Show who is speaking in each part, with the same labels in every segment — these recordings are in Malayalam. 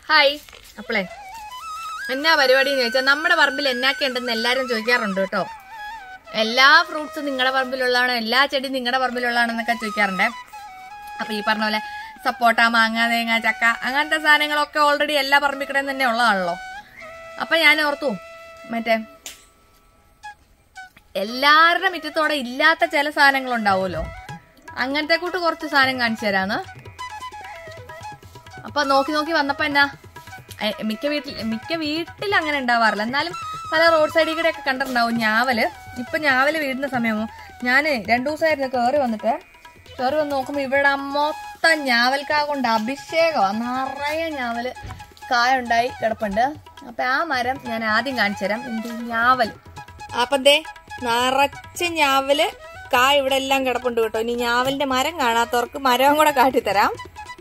Speaker 1: ഹായ് അപ്പളേ എന്നാ പരിപാടി എന്ന് ചോദിച്ചാൽ നമ്മുടെ പറമ്പിൽ എന്നാക്കെ ഉണ്ടെന്ന് എല്ലാവരും ചോദിക്കാറുണ്ട് കേട്ടോ എല്ലാ ഫ്രൂട്ട്സും നിങ്ങളുടെ പറമ്പിലുള്ളതാണോ എല്ലാ ചെടിയും നിങ്ങളുടെ പറമ്പിലുള്ളതാണെന്നൊക്കെ ചോദിക്കാറുണ്ട് അപ്പൊ ഈ പറഞ്ഞ പോലെ സപ്പോട്ട മാങ്ങ തേങ്ങ ചക്ക അങ്ങനത്തെ സാധനങ്ങളൊക്കെ ഓൾറെഡി എല്ലാ പറമ്പിക്കടയും തന്നെ ഉള്ളതാണല്ലോ അപ്പൊ ഞാൻ ഓർത്തു മറ്റേ എല്ലാവരുടെ മുറ്റത്തോടെ ഇല്ലാത്ത ചില സാധനങ്ങൾ ഉണ്ടാവുമല്ലോ അങ്ങനത്തെ കൂട്ട് കുറച്ച് സാധനം കാണിച്ചു തരാന്ന് അപ്പൊ നോക്കി നോക്കി വന്നപ്പോ എന്നാ എ, മിക്ക വീട്ടിൽ മിക്ക വീട്ടിൽ അങ്ങനെ ഉണ്ടാവാറില്ല എന്നാലും പല റോഡ് സൈഡിൽ കൂടെ ഒക്കെ കണ്ടിട്ടുണ്ടാവും ഞാവല് ഇപ്പൊ ഞാവല് വീഴുന്ന സമയമോ ഞാന് രണ്ടു ദിവസമായിരുന്നു കയറി വന്നിട്ട് കയറി വന്ന് നോക്കുമ്പോ ഇവിടെ മൊത്തം ഞാവൽക്കാ കൊണ്ട് അഭിഷേകമാ നിറയെ ഞാവല് കായ ഉണ്ടായി കിടപ്പുണ്ട് അപ്പൊ ആ മരം ഞാൻ ആദ്യം കാണിച്ചു തരാം എന്ത് ഞാവൽ അപ്പൊ ദേ നിറച്ച് ഞാവല് കായ ഇവിടെ എല്ലാം കിടപ്പുണ്ട് കേട്ടോ ഇനി ഞാവലിന്റെ മരം കാണാത്തവർക്ക് മരവും കൂടെ കാട്ടിത്തരാം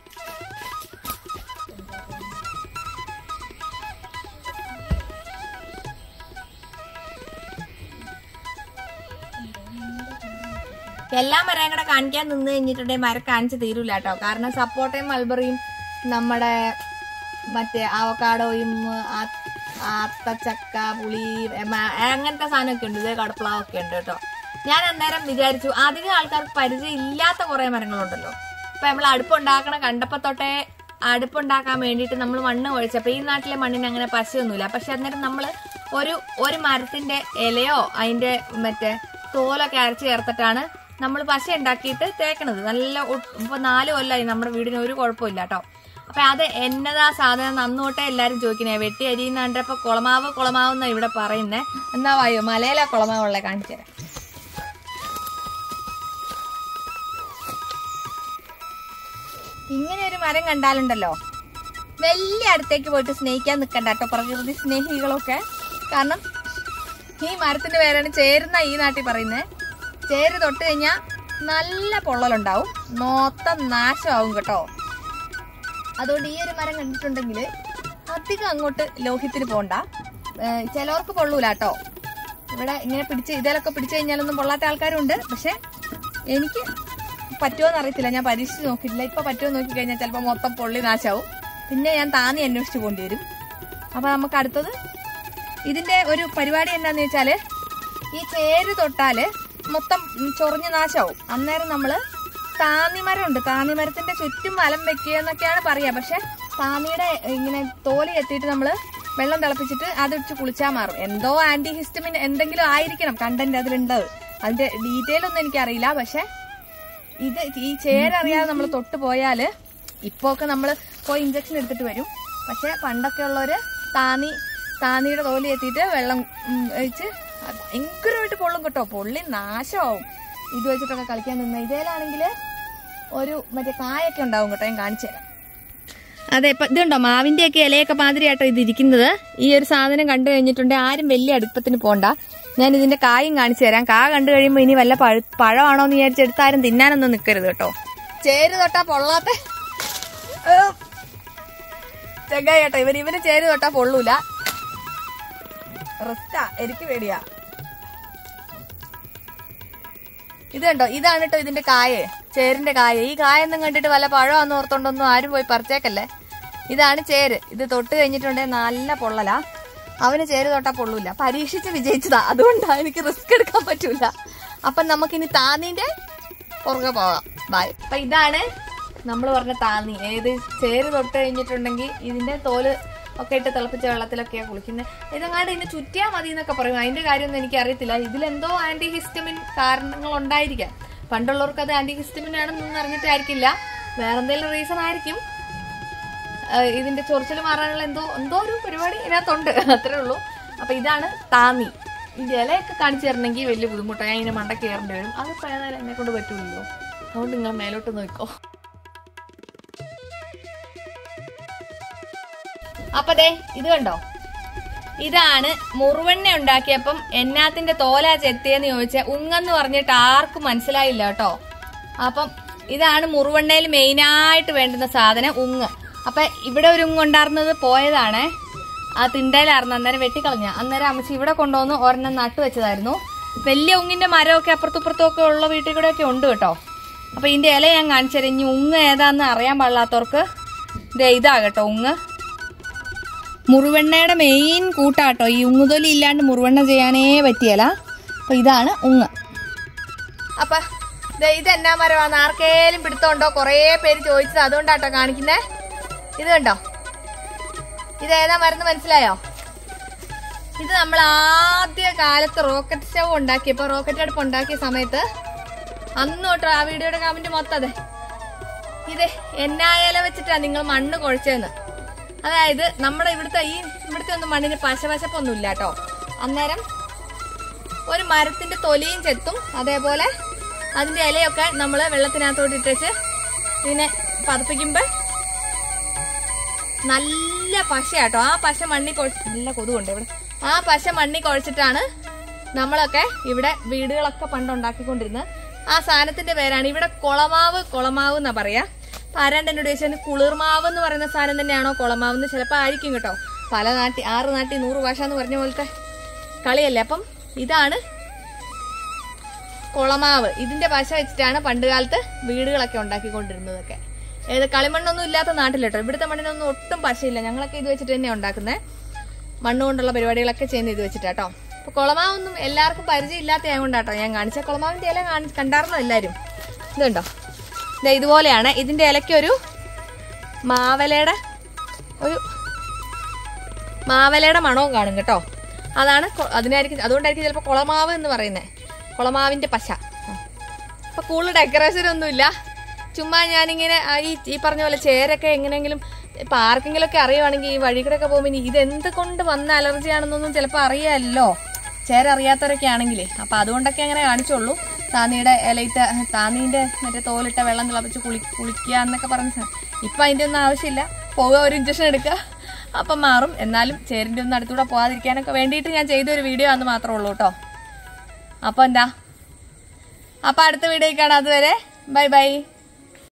Speaker 1: എല്ലാ മരം കൂടെ കാണിക്കാൻ നിന്ന് കഴിഞ്ഞിട്ടുണ്ടെങ്കിൽ മരം കാണിച്ച് തീരൂല കേട്ടോ കാരണം സപ്പോട്ടയും മൽബറിയും നമ്മുടെ മറ്റേ അവക്കാടോയും ആ- ആത്തച്ചക്ക പുളി മ- അങ്ങനത്തെ സാധനമൊക്കെ ഉണ്ട് ഇതേ കടപ്ലാവൊക്കെ ഉണ്ട് കേട്ടോ ഞാൻ അന്നേരം വിചാരിച്ചു അധികം ആൾക്കാർക്ക് പരിചയം ഇല്ലാത്ത കുറെ മരങ്ങളുണ്ടല്ലോ ഇപ്പൊ നമ്മൾ അടുപ്പുണ്ടാക്കണ കണ്ടപ്പോ തൊട്ടേ അടുപ്പുണ്ടാക്കാൻ വേണ്ടിയിട്ട് നമ്മൾ മണ്ണ് കുഴച്ചപ്പോ ഈ നാട്ടിലെ മണ്ണിന് അങ്ങനെ പശയൊന്നുമില്ല പക്ഷെ അന്നേരം നമ്മൾ ഒരു ഒരു മരത്തിന്റെ ഇലയോ അതിന്റെ മറ്റേ തോലൊക്കെ അരച്ച് ചേർത്തിട്ടാണ് നമ്മൾ പശ ഉണ്ടാക്കിയിട്ട് തേക്കണത് നല്ല ഒ- ഇപ്പൊ നാല് കൊല്ലമായി നമ്മുടെ വീടിന് ഒരു കുഴപ്പമില്ല കേട്ടോ അപ്പൊ അത് എന്നതാ സാധനം അന്നോട്ടെ എല്ലാരും ചോദിക്കണേ വെട്ടി അരിയുന്നാണ്ടപ്പോ കുളമാവ് കുളമാവ് എന്നാ ഇവിടെ പറയുന്നേ എന്നാ വായോ മലയിലാ കുളമാവുള്ള കാണിച്ചു തരാം ഇങ്ങനെ ഒരു മരം കണ്ടാലുണ്ടല്ലോ വലിയ അടുത്തേക്ക് പോയിട്ട് സ്നേഹിക്കാൻ നിൽക്കണ്ട കേട്ടോ പ്രകൃതി സ്നേഹികളൊക്കെ കാരണം ഈ മരത്തിന്റെ പേരാണ് ചേരുന്ന ഈ നാട്ടിൽ പറയുന്നത് ചേര് തൊട്ട് കഴിഞ്ഞാൽ നല്ല പൊള്ളലുണ്ടാവും മൊത്തം നാശമാവും കേട്ടോ അതുകൊണ്ട് ഈ ഒരു മരം കണ്ടിട്ടുണ്ടെങ്കിൽ അധികം അങ്ങോട്ട് ലോഹ്യത്തിന് പോണ്ട ഏഹ് ചിലവർക്ക് പൊള്ളൂല കേട്ടോ ഇവിടെ ഇങ്ങനെ പിടിച്ച് ഇതിലൊക്കെ പിടിച്ചു കഴിഞ്ഞാലൊന്നും പൊള്ളാത്ത ആൾക്കാരുണ്ട് പക്ഷെ എനിക്ക് പറ്റുമോന്ന് അറിയത്തില്ല ഞാൻ പരീക്ഷിച്ച് നോക്കിയിട്ടില്ല ഇപ്പൊ പറ്റുമോ നോക്കി കഴിഞ്ഞാൽ ചിലപ്പോൾ മൊത്തം പൊള്ളി നാശാവും പിന്നെ ഞാൻ താന്നി അന്വേഷിച്ചു കൊണ്ടുവരും അപ്പൊ നമുക്ക് അടുത്തത് ഇതിന്റെ ഒരു പരിപാടി എന്താന്ന് വെച്ചാല് ഈ ചേര് തൊട്ടാല് മൊത്തം ചൊറിഞ്ഞ് നാശാവും അന്നേരം നമ്മള് താന്നിമരം ഉണ്ട് താന്നിമരത്തിന്റെ ചുറ്റും വലം വെക്കുക എന്നൊക്കെയാണ് പറയാ പക്ഷെ താന്നിയുടെ ഇങ്ങനെ തോലി എത്തിയിട്ട് നമ്മള് വെള്ളം തിളപ്പിച്ചിട്ട് അത് ഇട്ട് കുളിച്ചാൽ മാറും എന്തോ ആന്റി ഹിസ്റ്റമിൻ എന്തെങ്കിലും ആയിരിക്കണം കണ്ടന്റ് അതിലുണ്ടത് അതിന്റെ ഡീറ്റെയിൽ ഒന്നും എനിക്കറിയില്ല പക്ഷെ ഇത് ഈ ചേരറിയാതെ നമ്മൾ തൊട്ട് പോയാല് ഇപ്പൊ ഒക്കെ നമ്മൾ പോയി ഇഞ്ചക്ഷൻ എടുത്തിട്ട് വരും പക്ഷെ പണ്ടൊക്കെ ഉള്ളവര് താന്നി താന്നിയുടെ തോലി എത്തിയിട്ട് വെള്ളം ഉം, ഒഴിച്ച് അത് ഭയങ്കരമായിട്ട് പൊള്ളും കേട്ടോ പൊള്ളി നാശമാവും ഇത് വെച്ചിട്ടൊക്കെ കളിക്കാൻ നിന്ന് ഇതേലാണെങ്കിൽ ഒരു മറ്റേ കായൊക്കെ ഉണ്ടാവും കേട്ടോ ഞാൻ കാണിച്ചു തരാം അതെ ഇപ്പൊ ഇതുണ്ടോ മാവിന്റെ ഒക്കെ ഇലയൊക്കെ മാതിരിയാട്ടോ ഇത് ഇരിക്കുന്നത് ഈ ഒരു സാധനം കണ്ടു കഴിഞ്ഞിട്ടുണ്ടെങ്കിൽ ആരും വലിയ അടുപ്പത്തിന് പോണ്ട ഞാൻ ഇതിന്റെ കായും കാണിച്ചു തരാം കാ കണ്ടു കഴിയുമ്പോ ഇനി വല്ല പഴ പഴമാണോ എന്ന് വിചാരിച്ചെടുത്ത് ആരും തിന്നാനൊന്നും നിൽക്കരുത് കേട്ടോ ചേര് തൊട്ടാ പൊള്ളാത്ത ചെങ്കായി കേട്ടോ ഇവര് ഇവര് ചേര് തൊട്ടാ പൊള്ളൂല റിസ്കാ എനിക്ക് പേടിയാ ഇത് കണ്ടോ ഇതാണ് കേട്ടോ ഇതിന്റെ കായ് ചേരിന്റെ കായ് ഈ കായൊന്നും കണ്ടിട്ട് വല്ല പഴമാന്ന് ഓർത്തോണ്ടൊന്നും ആരും പോയി പറിച്ചേക്കല്ലേ ഇതാണ് ചേര് ഇത് തൊട്ട് കഴിഞ്ഞിട്ടുണ്ടെങ്കിൽ നല്ല പൊള്ളലാ അവന് ചേര് തൊട്ടാ പൊള്ളൂല പരീക്ഷിച്ച് വിജയിച്ചതാ അതുകൊണ്ടാ എനിക്ക് റിസ്ക് എടുക്കാൻ പറ്റൂല അപ്പൊ നമുക്കിനി താന്നിന്റെ പുറകെ പോകാം ബായ് അപ്പൊ ഇതാണ് നമ്മൾ പറഞ്ഞ താന്നി ഏത് ചേര് തൊട്ട് കഴിഞ്ഞിട്ടുണ്ടെങ്കിൽ ഇതിന്റെ തോല് ഒക്കെ ഇട്ട് തിളപ്പിച്ച വെള്ളത്തിലൊക്കെയാണ് കുളിക്കുന്നത് ഇതങ്ങാണ്ട് ഇതിനെ ചുറ്റിയാൽ മതി എന്നൊക്കെ പറയും അതിന്റെ കാര്യമൊന്നും എനിക്ക് അറിയത്തില്ല ഇതിലെന്തോ ആന്റി ഹിസ്റ്റമിൻ കാരണങ്ങൾ ഉണ്ടായിരിക്കാം പണ്ടുള്ളവർക്ക് അത് ആന്റി ഹിസ്റ്റമിൻ ആണെന്നൊന്നും അറിഞ്ഞിട്ടായിരിക്കില്ല വേറെ എന്തെങ്കിലും റീസൺ ആയിരിക്കും ഏഹ് ഇതിന്റെ ചൊറിച്ചിൽ മാറാനുള്ള എന്തോ എന്തോ ഒരു പരിപാടി ഇതിനകത്തുണ്ട് അത്രേ ഉള്ളൂ അപ്പൊ ഇതാണ് താന്നി ഈ ഇലയൊക്കെ കാണിച്ചു തരണമെങ്കിൽ വലിയ ബുദ്ധിമുട്ടാണ് ഞാൻ ഇതിനെ മണ്ട കയറേണ്ടി വരും അതിപ്പോ ഏതായാലും എന്നെ കൊണ്ട് പറ്റൂലല്ലോ അതുകൊണ്ട് നിങ്ങൾ മേലോട്ട് നോക്കോ അപ്പൊ ദേ ഇത് കണ്ടോ ഇതാണ് മുറുവെണ്ണ ഉണ്ടാക്കിയപ്പം എന്നാത്തിന്റെ തോലാ ചെത്തിയെന്ന് ചോദിച്ച ഉങ്ങെന്ന് പറഞ്ഞിട്ട് ആർക്കും മനസ്സിലായില്ല കേട്ടോ അപ്പം ഇതാണ് മുറുവെണ്ണയിൽ മെയിനായിട്ട് വേണ്ടുന്ന സാധനം ഉങ്ങ് അപ്പൊ ഇവിടെ ഒരു ഉങ്ങ് ഉണ്ടായിരുന്നത് പോയതാണേ ആ തിണ്ടയിലായിരുന്നു അന്നേരം വെട്ടിക്കളഞ്ഞ അന്നേരം അമ്മച്ചി ഇവിടെ കൊണ്ടുവന്ന് ഒരെണ്ണം നട്ടു വെച്ചതായിരുന്നു വലിയ ഉങ്ങിന്റെ മരമൊക്കെ അപ്പുറത്തും ഇപ്പുറത്തും ഒക്കെ ഉള്ള വീട്ടിൽ കൂടെ ഒക്കെ ഉണ്ട് കേട്ടോ അപ്പൊ ഇതിന്റെ ഇല ഞാൻ കാണിച്ചു തരാം ഇനി ഉങ്ങ് ഏതാന്ന് അറിയാൻ പാടില്ലാത്തവർക്ക് ദേ ഇതാ കേട്ടോ ഉങ്ങ് മുറുവെണ്ണയുടെ മെയിൻ കൂട്ടാട്ടോ ഈ ഉങ്ങുതൊലി ഇല്ലാണ്ട് മുറുവെണ്ണ ചെയ്യാനേ പറ്റിയല്ല അപ്പൊ ഇതാണ് ഉങ്ങ് അപ്പൊ ദേ ഇത് എന്നാ മരമാണ് ആർക്കേലും പിടുത്തമുണ്ടോ കുറേ പേര് ചോദിച്ചത് അതുകൊണ്ടാട്ടോ കാണിക്കുന്നേ ഇത് കണ്ടോ ഇത് ഏതാ മരുന്ന് മനസ്സിലായോ ഇത് നമ്മൾ ആദ്യ കാലത്ത് റോക്കറ്റ് സ്റ്റവ് ഉണ്ടാക്കിയപ്പോ റോക്കറ്റ് അടുപ്പ് ഉണ്ടാക്കിയ സമയത്ത് അന്ന് തൊട്ട് ആ വീഡിയോയുടെ കമന്റ് മൊത്തം അതെ ഇത് എന്നായാല വെച്ചിട്ടാ നിങ്ങൾ മണ്ണ് കുഴച്ചതെന്ന് അതായത് നമ്മുടെ ഇവിടുത്തെ ഈ ഇവിടുത്തെ ഒന്നും മണ്ണിന് പശപശപ്പൊന്നും ഇല്ല കേട്ടോ അന്നേരം ഒരു മരത്തിന്റെ തൊലിയും ചെത്തും അതേപോലെ അതിന്റെ ഇലയൊക്കെ നമ്മൾ വെള്ളത്തിനകത്തോട്ട് ഇട്ടേച്ച് ഇതിനെ പതപ്പിക്കുമ്പോ നല്ല പശയാട്ടോ ആ പശ മണ്ണി കുഴച്ച് നല്ല കൊതുകുണ്ട് ഇവിടെ ആ പശ മണ്ണി കുഴച്ചിട്ടാണ് നമ്മളൊക്കെ ഇവിടെ വീടുകളൊക്കെ പണ്ട് ഉണ്ടാക്കിക്കൊണ്ടിരുന്നത് ആ സാധനത്തിന്റെ പേരാണ് ഇവിടെ കുളമാവ് കുളമാവ് എന്നാ പറയാ അപ്പൊ ആരാണ്ട് എന്നോട് ചോദിച്ചാൽ കുളിർമാവ് എന്ന് പറയുന്ന സാധനം തന്നെയാണോ കുളമാവ് എന്ന് ചിലപ്പോൾ ആയിരിക്കും കേട്ടോ പല നാട്ടി ആറ് നാട്ടി നൂറ് ഭാഷ എന്ന് പറഞ്ഞ പോലത്തെ കളിയല്ലേ അപ്പം ഇതാണ് കുളമാവ് ഇതിന്റെ പശ വെച്ചിട്ടാണ് പണ്ട് കാലത്ത് വീടുകളൊക്കെ ഉണ്ടാക്കിക്കൊണ്ടിരുന്നതൊക്കെ ഏത് കളിമണ്ണൊന്നും ഇല്ലാത്ത നാട്ടിലെട്ടോ ഇവിടുത്തെ മണ്ണിനൊന്നും ഒട്ടും പശയില്ല ഞങ്ങളൊക്കെ ഇത് വെച്ചിട്ട് തന്നെയാണ് ഉണ്ടാക്കുന്നത് മണ്ണ് കൊണ്ടുള്ള പരിപാടികളൊക്കെ ചെയ്യുന്നത് ഇത് വെച്ചിട്ടാട്ടോ അപ്പൊ കുളമാവൊന്നും എല്ലാവർക്കും പരിചയം ഇല്ലാത്ത ആയതുകൊണ്ടാട്ടോ ഞാൻ കാണിച്ച കുളമാവിന്റെ ഇല കാണി കണ്ടാർന്നോ എല്ലാവരും ഇതുണ്ടോ ദേ ഇതുപോലെയാണ് ഇതിന്റെ ഇലയ്ക്ക് ഒരു മാവലയുടെ ഒരു മാവലയുടെ മണവും കാണും കേട്ടോ അതാണ് കൊ- അതിനായിരിക്കും അതുകൊണ്ടായിരിക്കും ചിലപ്പോൾ കുളമാവ് എന്ന് പറയുന്നത് കുളമാവിന്റെ പശ ആ. അപ്പൊ കൂടുതൽ ഡെക്കറേഷൻ ഒന്നുമില്ല ചുമ്മാ ഞാനിങ്ങനെ ആ ഈ ഈ പറഞ്ഞ പോലെ ചേരൊക്കെ എങ്ങനെയെങ്കിലും ഇപ്പൊ ആർക്കെങ്കിലും ഒക്കെ അറിയുവാണെങ്കിൽ ഈ വഴി കൂടെ ഒക്കെ പോകുമ്പോൾ ഇനി ഇത് എന്ത് കൊണ്ട് വന്ന അലർജി ആണെന്നൊന്നും ചിലപ്പോൾ അറിയാമല്ലോ ചേര അറിയാത്തവരൊക്കെ ആണെങ്കിലേ അപ്പൊ അതുകൊണ്ടൊക്കെ അങ്ങനെ കാണിച്ചുള്ളൂ താന്നിയുടെ ഇലയിട്ട താന്നീന്റെ മറ്റേ തോലിട്ട വെള്ളം തിളപ്പിച്ച് കുളി കുളിക്കുക എന്നൊക്കെ പറഞ്ഞ സാ- ഇപ്പൊ അതിന്റെ ഒന്നും ആവശ്യമില്ല പോവുക ഒരു ഇഞ്ചക്ഷൻ എടുക്കുക അപ്പം മാറും എന്നാലും ചേരിന്റെ ഒന്നും അടുത്തൂടെ പോകാതിരിക്കാനൊക്കെ വേണ്ടിയിട്ട് ഞാൻ ചെയ്ത ഒരു വീഡിയോ ആണെന്ന് മാത്രമേ ഉള്ളൂ കേട്ടോ അപ്പൊ എന്താ അപ്പൊ അടുത്ത വീഡിയോ കാണാം അതുവരെ ബൈ ബൈ